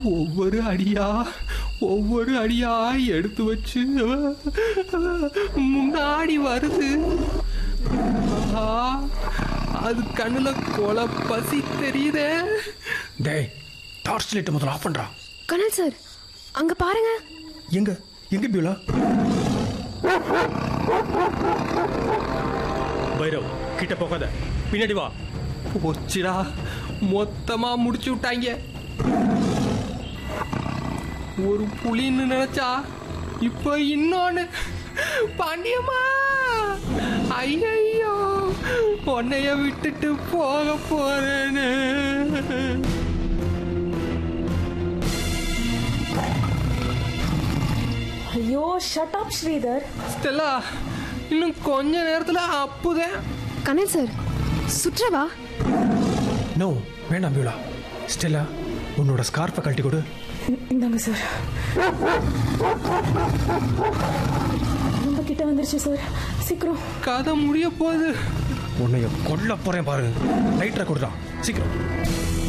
ஒவ்வொரு அடியா ஒவ்வொரு அடியா எடுத்து வச்சு முன்னாடி வருது ஆஹா, அது கண்ணுல கொலை பசி தெரியுதே டேய் டார்ச் லைட்டை முதல்ல ஆஃப் பண்ணுறா கனல் சார் அங்க பாருங்க எங்க எங்க பியூலா பைரவ் கிட்ட போகாத பின்னாடி வா போச்சுடா மொத்தமா முடிச்சு விட்டாங்க ஒரு புலின்னு நினைச்சா இப்ப இன்னொன்னு பாண்டியம்மா ஐயோ உன்னைய விட்டுட்டு போக போறேன்னு ஐயோ ஷட் அப் ஸ்ரீதர் ஸ்டெல்லா இன்னும் கொஞ்ச நேரத்துல அப்புதேன் கனல் சார் சுற்றவா நோ வேண்டாம் பியூலா ஸ்டெல்லா உன்னோட ஸ்கார்ஃபை கழட்டி கொடு இ- இந்தாங்க சார் ரொம்ப கிட்ட வந்துருச்சு சார் சீக்கிரம் கதை முடிய போகுது உன்னைய கொல்ல போறேன் பாரு லைட்டரை கொடுறா சீக்கிரம்